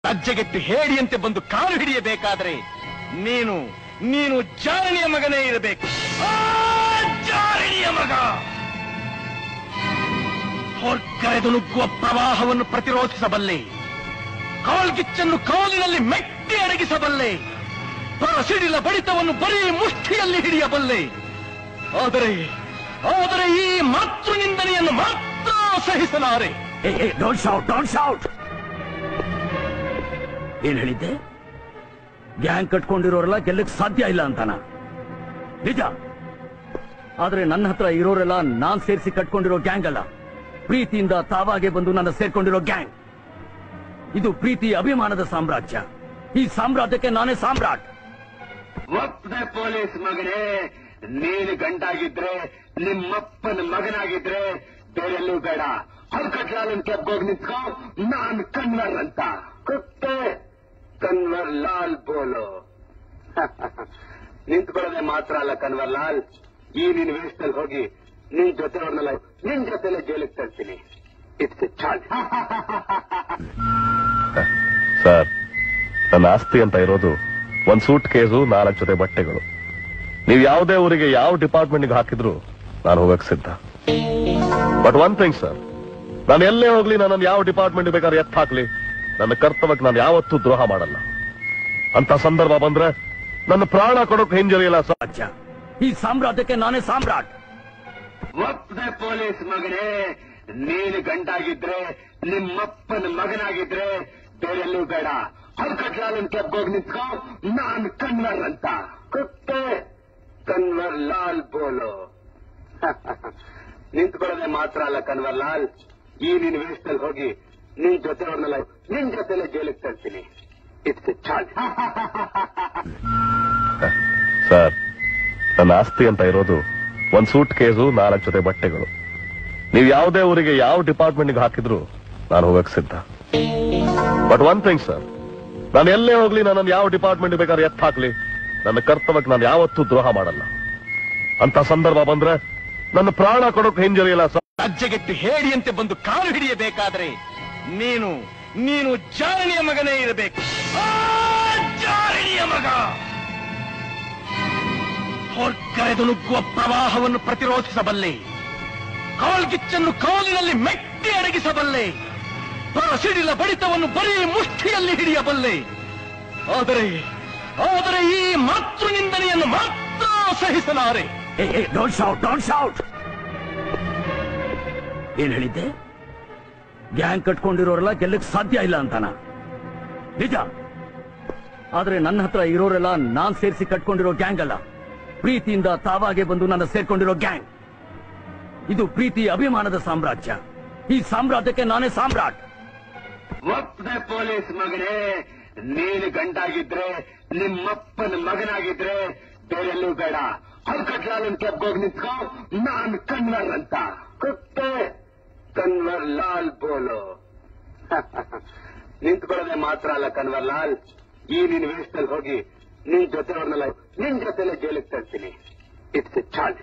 ಲಜ್ಜೆಗೆಟ್ಟು ಹೇಡಿಯಂತೆ ಬಂದು ಕಾಲು ಹಿಡಿಯಬೇಕಾದ್ರೆ ನೀನು ನೀನು ಜಾರಣಿಯ ಮಗನೇ ಇರಬೇಕು ಆ, ಜಾರಣಿಯ ಮಗ ಹೊರ್ಕರೆದು ನುಗ್ಗುವ ಪ್ರವಾಹವನ್ನು ಪ್ರತಿರೋಧಿಸಬಲ್ಲೆ ಕಾಲ್ಗಿಚ್ಚನ್ನು ಕಾಲಿನಲ್ಲಿ ಮೆಟ್ಟಿ ಅಡಗಿಸಬಲ್ಲೆ ಸಿಡಿಲ ಬಡಿತವನ್ನು ಬರೀ ಮುಷ್ಟಿಯಲ್ಲಿ ಹಿಡಿಯಬಲ್ಲೆ ಆದರೆ ಆದರೆ ಈ ಮಾತೃ ನಿಂದನೆಯನ್ನು ಮಾತ್ರ ಸಹಿಸಲಾರೆ ಡೋಂಟ್ ಶೌಟ್ ಡೋಂಟ್ ಶೌಟ್ ಏನ್ ಹೇಳಿದ್ದೆ ಗ್ಯಾಂಗ್ ಕಟ್ಕೊಂಡಿರೋರೆಲ್ಲ ಗೆಲ್ಲಕ್ ಸಾಧ್ಯ ಇಲ್ಲ ಅಂತಾನ ನಿಜ ಆದ್ರೆ ನನ್ನ ಹತ್ರ ಇರೋರೆಲ್ಲ ನಾನ್ ಸೇರಿಸಿ ಕಟ್ಕೊಂಡಿರೋ ಗ್ಯಾಂಗ್ ಅಲ್ಲ ಪ್ರೀತಿಯಿಂದ ತಾವಾಗೆ ಬಂದು ನನ್ನ ಸೇರ್ಕೊಂಡಿರೋ ಗ್ಯಾಂಗ್ ಇದು ಪ್ರೀತಿ ಅಭಿಮಾನದ ಸಾಮ್ರಾಜ್ಯ ಈ ಸಾಮ್ರಾಜ್ಯಕ್ಕೆ ನಾನೇ ಸಾಮ್ರಾಟ್ ಒಪ್ಪದೆ ಪೊಲೀಸ್ ಮಗನೇ ನೀನು ಗಂಡಾಗಿದ್ರೆ ನಿಮ್ಮಪ್ಪನ ಮಗನಾಗಿದ್ರೆ ಬೇರೆಲ್ಲೂ ಬೇಡ ಅಲ್ಕಟ್ಲಾಲನ್ ಕ್ಲಬ್ ಹೋಗಿ ನಿಂತ್ಕೋ ನಾನ್ ಕನ್ವರ್ ಅಂತ ಕುತ್ತೆ ಕನ್ವರ್ ಲಾಲ್ ಬೋಲೋ ನಿಂತ್ಕೊಳ್ಳೋದೆ ಮಾತ್ರ ಅಲ್ಲ ಕನ್ವರ್ ಲಾಲ್ ಈ ನಿನ್ ವೇಷದಲ್ಲಿ ಹೋಗಿ ನಿನ್ ಜೊತೆ ಅವ್ರನ್ನೆಲ್ಲ ನಿನ್ ಜೊತೆಲೆ ಜೈಲಿಗೆ ತರ್ತೀನಿ ಇಟ್ಸ್ ಚಾರ್ಜ್ ಸರ್ ನನ್ನ ಆಸ್ತಿ ಅಂತ ಇರೋದು ಒಂದ್ ಸೂಟ್ ಕೇಸು ನಾಲ್ಕು ಜೊತೆ ಬಟ್ಟೆಗಳು ನೀವು ಯಾವುದೇ ಊರಿಗೆ ಯಾವ ಡಿಪಾರ್ಟ್ಮೆಂಟ್ಗೆ ಹಾಕಿದ್ರು ನಾನು ಹೋಗಕ್ ಸಿದ್ಧ ಬಟ್ ಒನ್ ಥಿಂಗ್ ಸರ್ ನಾನು ಎಲ್ಲೇ ಹೋಗ್ಲಿ ನನ್ನನ್ನು ಯಾವ ಡಿಪಾರ್ಟ್ಮೆಂಟ್ ಬೇಕಾದ್ರೆ ಎತ್ತ ಹಾಕ್ಲಿ ನನ್ನ ಕರ್ತವ್ಯಕ್ಕೆ ನಾನು ಯಾವತ್ತೂ ದ್ರೋಹ ಮಾಡಲ್ಲ ಅಂತ ಸಂದರ್ಭ ಬಂದ್ರೆ ನನ್ನ ಪ್ರಾಣ ಕೊಡೋಕೆ ಹಿಂಜರಿಯಲ್ಲ ಸರ್ ರಾಜ್ಯ ಈ ಸಾಮ್ರಾಜ್ಯಕ್ಕೆ ನಾನೇ ಸಾಮ್ರಾಟ್ ಒಪ್ಪದೆ ಪೊಲೀಸ್ ಮಗನೇ ನೀನು ಗಂಡಾಗಿದ್ರೆ ನಿಮ್ಮಪ್ಪನ ಮಗನಾಗಿದ್ರೆ ಬೇರೆಲ್ಲೂ ಬೇಡ ಅಲ್ಕಟ್ಲಾಲನ್ ಕ್ಲಬ್ ಹೋಗಿ ನಿಂತ್ಕೋ ನಾನ್ ಕನ್ವರ್ ಅಂತ ಕುತ್ತೆ ಕನ್ವರ್ ಲಾಲ್ ಬೋಲೋ ನಿಂತ್ಕೊಳ್ಳೋದೆ ಮಾತ್ರ ಅಲ್ಲ ಕನ್ವರ್ ಲಾಲ್ ಈ ನಿನ್ ವೇಷದಲ್ಲಿ ಹೋಗಿ ನಿನ್ ಜೊತೆ ಅವ್ರನ್ನೆಲ್ಲ ನಿನ್ ಜೊತೆಲೆ ಜೈಲಿಗೆ ತರ್ತೀನಿ ಇಟ್ಸ್ ಚಾರ್ಜ್ ಸರ್ ನನ್ನ ಆಸ್ತಿ ಅಂತ ಇರೋದು ಒಂದ್ ಸೂಟ್ ಕೇಸು ನಾಲ್ಕು ಜೊತೆ ಬಟ್ಟೆಗಳು ನೀವು ಯಾವುದೇ ಊರಿಗೆ ಯಾವ ಡಿಪಾರ್ಟ್ಮೆಂಟ್ಗೆ ಹಾಕಿದ್ರು ನಾನು ಹೋಗಕ್ ಸಿದ್ಧ ಬಟ್ ಒನ್ ಥಿಂಗ್ ಸರ್ ನಾನು ಎಲ್ಲೇ ಹೋಗ್ಲಿ ನನ್ನನ್ನು ಯಾವ ಡಿಪಾರ್ಟ್ಮೆಂಟ್ ಬೇಕಾದ್ರೆ ಎತ್ತ ಹಾಕ್ಲಿ ನನ್ನ ಕರ್ತವ್ಯಕ್ಕೆ ನಾನು ಯಾವತ್ತೂ ದ್ರೋಹ ಮಾಡಲ್ಲ ಅಂತ ಸಂದರ್ಭ ಬಂದ್ರೆ ನನ್ನ ಪ್ರಾಣ ಕೊಡೋಕೆ ಹಿಂಜರಿಯಲ್ಲ ಸರ್ ಲಜ್ಜೆಗೆಟ್ಟು ಹೇಡಿಯಂತೆ ಬಂದು ಕಾಲು ಹಿಡಿಯಬೇಕಾದ್ರೆ ನೀನು ನೀನು ಜಾರಣಿಯ ಮಗನೇ ಇರಬೇಕು ಆ, ಜಾರಣಿಯ ಮಗ ಹೊರ್ಕರೆದು ನುಗ್ಗುವ ಪ್ರವಾಹವನ್ನು ಪ್ರತಿರೋಧಿಸಬಲ್ಲೆ ಕಾಲ್ಗಿಚ್ಚನ್ನು ಕಾಲಿನಲ್ಲಿ ಮೆಟ್ಟಿ ಅಡಗಿಸಬಲ್ಲೆ ಸಿಡಿಲ ಬಡಿತವನ್ನು ಬರೀ ಮುಷ್ಟಿಯಲ್ಲಿ ಹಿಡಿಯಬಲ್ಲೆ ಆದರೆ ಆದರೆ ಈ ಮಾತೃ ನಿಂದನೆಯನ್ನು ಮಾತ್ರ ಸಹಿಸಲಾರೆ ಡೋಂಟ್ ಶೌಟ್ ಡೋಂಟ್ ಶೌಟ್ ಏನ್ ಹೇಳಿದ್ದೆ ಗ್ಯಾಂಗ್ ಕಟ್ಕೊಂಡಿರೋರೆಲ್ಲ ಗೆಲ್ಲಕ್ ಸಾಧ್ಯ ಇಲ್ಲ ಅಂತಾನ ನಿಜ ಆದ್ರೆ ನನ್ನ ಹತ್ರ ಇರೋರೆಲ್ಲ ನಾನ್ ಸೇರಿಸಿ ಕಟ್ಕೊಂಡಿರೋ ಗ್ಯಾಂಗ್ ಅಲ್ಲ ಪ್ರೀತಿಯಿಂದ ತಾವಾಗೆ ಬಂದು ನನ್ನ ಸೇರ್ಕೊಂಡಿರೋ ಗ್ಯಾಂಗ್ ಇದು ಪ್ರೀತಿ ಅಭಿಮಾನದ ಸಾಮ್ರಾಜ್ಯ ಈ ಸಾಮ್ರಾಜ್ಯಕ್ಕೆ ನಾನೇ ಸಾಮ್ರಾಟ್ ಒಪ್ಪದೆ ಪೊಲೀಸ್ ಮಗನೇ ನೀನು ಗಂಡಾಗಿದ್ರೆ ನಿಮ್ಮಪ್ಪನ ಮಗನಾಗಿದ್ರೆ ಬೇರೆಲ್ಲೂ ಬೇಡ ಅಲ್ಕಟ್ಲಾಲನ್ ಕ್ಲಬ್ ಹೋಗಿ ನಿಂತ್ಕೋ ನಾನ್ ಕನ್ವರ್ ಅಂತ ಕುತ್ತೆ ಕನ್ವರ್ ಲಾಲ್ ಬೋಲೋ ನಿಂತ್ಕೊಳ್ಳೋದೆ ಮಾತ್ರ ಅಲ್ಲ ಕನ್ವರ್ ಲಾಲ್ ಈ ನಿನ್ ವೇಷದಲ್ಲಿ ಹೋಗಿ ನಿನ್ ಜೊತೆ ಅವ್ರನ್ನೆಲ್ಲ ನಿನ್ ಜೊತೆಲೆ ಜೈಲಿಗೆ ತರ್ತೀನಿ ಇಟ್ಸ್ ಚಾರ್ಜ್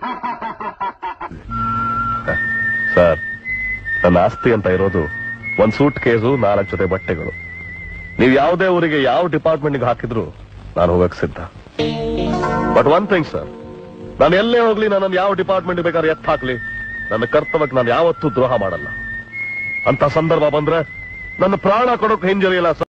ಸರ್ ನನ್ನ ಆಸ್ತಿ ಅಂತ ಇರೋದು ಒಂದ್ ಸೂಟ್ ಕೇಸು ನಾಲ್ಕು ಜೊತೆ ಬಟ್ಟೆಗಳು ನೀವು ಯಾವುದೇ ಊರಿಗೆ ಯಾವ ಡಿಪಾರ್ಟ್ಮೆಂಟ್ಗೆ ಹಾಕಿದ್ರು ನಾನು ಹೋಗಕ್ ಸಿದ್ಧ ಬಟ್ ಒನ್ ಥಿಂಗ್ ಸರ್ ನಾನು ಎಲ್ಲೇ ಹೋಗ್ಲಿ ನನ್ನನ್ನು ಯಾವ ಡಿಪಾರ್ಟ್ಮೆಂಟ್ ಬೇಕಾದ್ರೆ ಎತ್ತ ಹಾಕ್ಲಿ ನನ್ನ ಕರ್ತವ್ಯಕ್ಕೆ ನಾನು ಯಾವತ್ತೂ ದ್ರೋಹ ಮಾಡಲ್ಲ ಅಂತ ಸಂದರ್ಭ ಬಂದ್ರೆ ನನ್ನ ಪ್ರಾಣ ಕೊಡೋಕೆ ಹಿಂಜರಿಯಲ್ಲ ಸರ್